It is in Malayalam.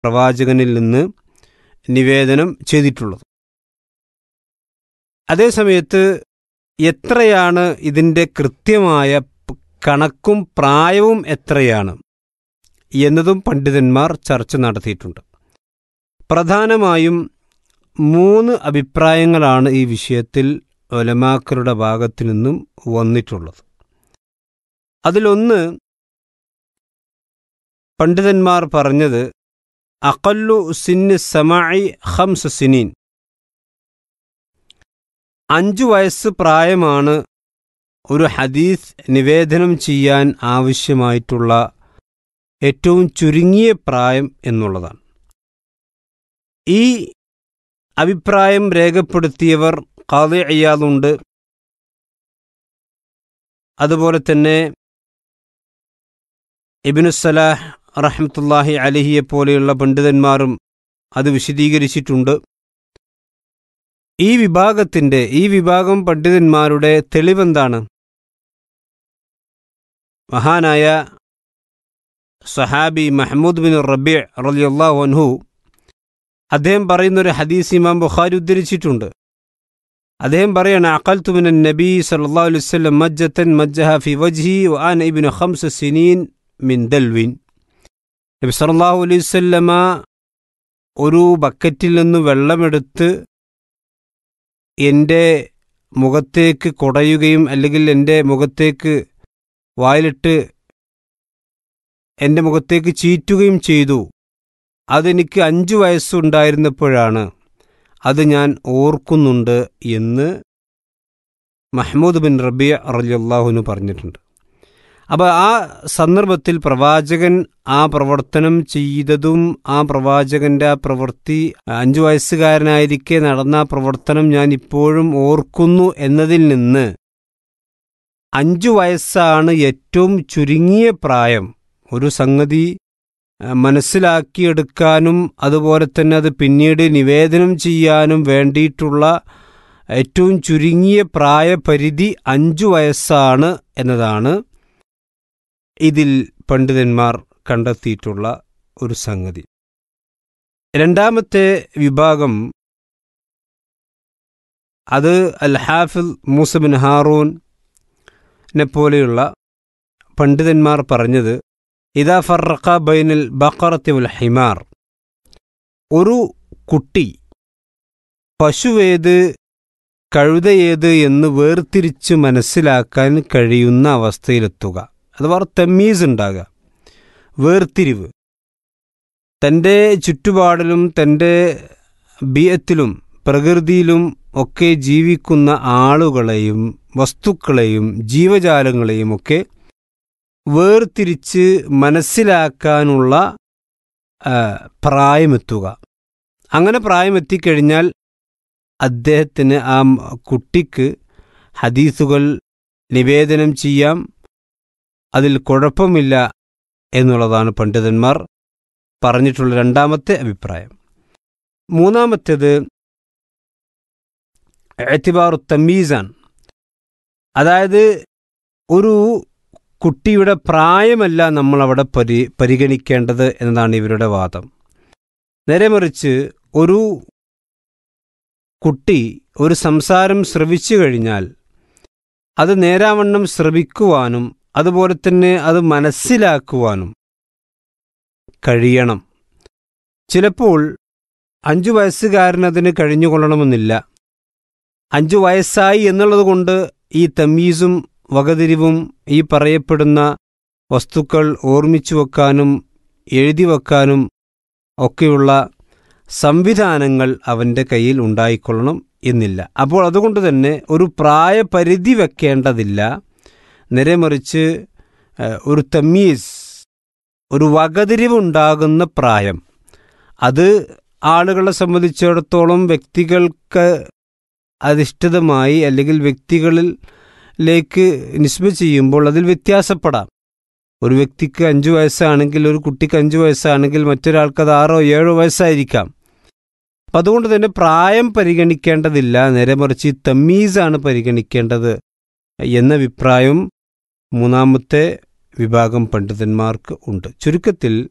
പ്രവാചകനിൽ നിന്ന് നിവേദനം ചെയ്തിട്ടുള്ളത് അതേസമയത്ത് എത്രയാണ് ഇതിൻ്റെ കൃത്യമായ പ് കണക്കും പ്രായവും എത്രയാണ് എന്നതും പണ്ഡിതന്മാർ ചർച്ച നടത്തിയിട്ടുണ്ട് പ്രധാനമായും മൂന്ന് അഭിപ്രായങ്ങളാണ് ഈ വിഷയത്തിൽ ഒലമാക്കളുടെ ഭാഗത്തു നിന്നും വന്നിട്ടുള്ളത് അതിലൊന്ന് പണ്ഡിതന്മാർ പറഞ്ഞത് അക്കല്ലു സിന്ന് സമായി ഹംസ് സിനീൻ അഞ്ചു വയസ്സ് പ്രായമാണ് ഒരു ഹദീസ് നിവേദനം ചെയ്യാൻ ആവശ്യമായിട്ടുള്ള ഏറ്റവും ചുരുങ്ങിയ പ്രായം എന്നുള്ളതാണ് ഈ അഭിപ്രായം രേഖപ്പെടുത്തിയവർ ഖാദി അയ്യാദുണ്ട് അതുപോലെ തന്നെ ഇബിനുസലാഹ് റഹ്മത്തുല്ലാഹി അലഹിയെ പോലെയുള്ള പണ്ഡിതന്മാരും അത് വിശദീകരിച്ചിട്ടുണ്ട് ഈ വിഭാഗത്തിൻ്റെ ഈ വിഭാഗം പണ്ഡിതന്മാരുടെ തെളിവെന്താണ് മഹാനായ സഹാബി മഹ്മൂദ് ബിൻ റബി റലിയല്ലാഹു അൻഹു അദ്ദേഹം പറയുന്നൊരു ഹദീസ് ഇമാം ബുഖാരി ഉദ്ധരിച്ചിട്ടുണ്ട് അദ്ദേഹം പറയാണ് അഖൽത്തു മിനൻ നബി സല്ലല്ലാഹു അലൈഹി വസല്ലം മജ്ജത്തൻ മജ്ജഹ ഫി വജ്ഹി വഅന ഇബ്നു ഖംസ സിനീൻ മിൻ ദൽവിൻ നബി സല്ലല്ലാഹു അലൈഹി വസല്ലമ ഒരു ബക്കറ്റിൽ നിന്ന് വെള്ളമെടുത്ത് എൻ്റെ മുഖത്തേക്ക് കുടയുകയും അല്ലെങ്കിൽ എൻ്റെ മുഖത്തേക്ക് വായിലിട്ട് എൻ്റെ മുഖത്തേക്ക് ചീറ്റുകയും ചെയ്തു അതെനിക്ക് അഞ്ചു വയസ്സുണ്ടായിരുന്നപ്പോഴാണ് അത് ഞാൻ ഓർക്കുന്നുണ്ട് എന്ന് മഹ്മൂദ് ബിൻ റബിയ റലിയല്ലാഹുവിന് പറഞ്ഞിട്ടുണ്ട് അപ്പോൾ ആ സന്ദർഭത്തിൽ പ്രവാചകൻ ആ പ്രവർത്തനം ചെയ്തതും ആ പ്രവാചകന്റെ ആ പ്രവൃത്തി അഞ്ചു വയസ്സുകാരനായിരിക്കെ നടന്ന ആ പ്രവർത്തനം ഞാൻ ഇപ്പോഴും ഓർക്കുന്നു എന്നതിൽ നിന്ന് അഞ്ചു വയസ്സാണ് ഏറ്റവും ചുരുങ്ങിയ പ്രായം ഒരു സംഗതി മനസ്സിലാക്കിയെടുക്കാനും അതുപോലെ തന്നെ അത് പിന്നീട് നിവേദനം ചെയ്യാനും വേണ്ടിയിട്ടുള്ള ഏറ്റവും ചുരുങ്ങിയ പ്രായപരിധി അഞ്ചു വയസ്സാണ് എന്നതാണ് ഇതിൽ പണ്ഡിതന്മാർ കണ്ടെത്തിയിട്ടുള്ള ഒരു സംഗതി രണ്ടാമത്തെ വിഭാഗം അത് അൽ ഹാഫിൽ മൂസബിൻ ഹാറൂനെ പോലെയുള്ള പണ്ഡിതന്മാർ പറഞ്ഞത് ഇതാ ഫറക്ക ബൈനൽ ബക്കറത്തി ഉൽ ഹിമാർ ഒരു കുട്ടി പശുവേത് കഴുതയേത് എന്ന് വേർതിരിച്ച് മനസ്സിലാക്കാൻ കഴിയുന്ന അവസ്ഥയിലെത്തുക അഥവാ തെമ്മീസ് ഉണ്ടാകുക വേർതിരിവ് തൻ്റെ ചുറ്റുപാടിലും തൻ്റെ ബിയത്തിലും പ്രകൃതിയിലും ഒക്കെ ജീവിക്കുന്ന ആളുകളെയും വസ്തുക്കളെയും ജീവജാലങ്ങളെയും ഒക്കെ വേർതിരിച്ച് മനസ്സിലാക്കാനുള്ള പ്രായമെത്തുക അങ്ങനെ പ്രായമെത്തിക്കഴിഞ്ഞാൽ അദ്ദേഹത്തിന് ആ കുട്ടിക്ക് ഹദീസുകൾ നിവേദനം ചെയ്യാം അതിൽ കുഴപ്പമില്ല എന്നുള്ളതാണ് പണ്ഡിതന്മാർ പറഞ്ഞിട്ടുള്ള രണ്ടാമത്തെ അഭിപ്രായം മൂന്നാമത്തേത് എത്തിബാറു തമ്മീസാൻ അതായത് ഒരു കുട്ടിയുടെ പ്രായമല്ല നമ്മളവിടെ പരി പരിഗണിക്കേണ്ടത് എന്നതാണ് ഇവരുടെ വാദം നേരെ മറിച്ച് ഒരു കുട്ടി ഒരു സംസാരം ശ്രവിച്ചു കഴിഞ്ഞാൽ അത് നേരാവണ്ണം ശ്രവിക്കുവാനും അതുപോലെ തന്നെ അത് മനസ്സിലാക്കുവാനും കഴിയണം ചിലപ്പോൾ അഞ്ചു വയസ്സുകാരനതിന് കഴിഞ്ഞുകൊള്ളണമെന്നില്ല അഞ്ചു വയസ്സായി എന്നുള്ളത് കൊണ്ട് ഈ തമ്മീസും വകതിരിവും ഈ പറയപ്പെടുന്ന വസ്തുക്കൾ ഓർമ്മിച്ചു വെക്കാനും എഴുതി വെക്കാനും ഒക്കെയുള്ള സംവിധാനങ്ങൾ അവൻ്റെ കയ്യിൽ ഉണ്ടായിക്കൊള്ളണം എന്നില്ല അപ്പോൾ അതുകൊണ്ട് തന്നെ ഒരു പ്രായപരിധി വെക്കേണ്ടതില്ല നിരമറിച്ച് ഒരു തമ്മീസ് ഒരു വകതിരിവുണ്ടാകുന്ന പ്രായം അത് ആളുകളെ സംബന്ധിച്ചിടത്തോളം വ്യക്തികൾക്ക് അധിഷ്ഠിതമായി അല്ലെങ്കിൽ വ്യക്തികളിലേക്ക് നിസ്ബ ചെയ്യുമ്പോൾ അതിൽ വ്യത്യാസപ്പെടാം ഒരു വ്യക്തിക്ക് അഞ്ചു വയസ്സാണെങ്കിൽ ഒരു കുട്ടിക്ക് അഞ്ചു വയസ്സാണെങ്കിൽ മറ്റൊരാൾക്ക് അത് ആറോ ഏഴോ വയസ്സായിരിക്കാം അപ്പം അതുകൊണ്ട് തന്നെ പ്രായം പരിഗണിക്കേണ്ടതില്ല നേരെ മറിച്ച് ഈ തമ്മീസാണ് പരിഗണിക്കേണ്ടത് എന്ന അഭിപ്രായം മൂന്നാമത്തെ വിഭാഗം പണ്ഡിതന്മാർക്ക് ഉണ്ട് ചുരുക്കത്തിൽ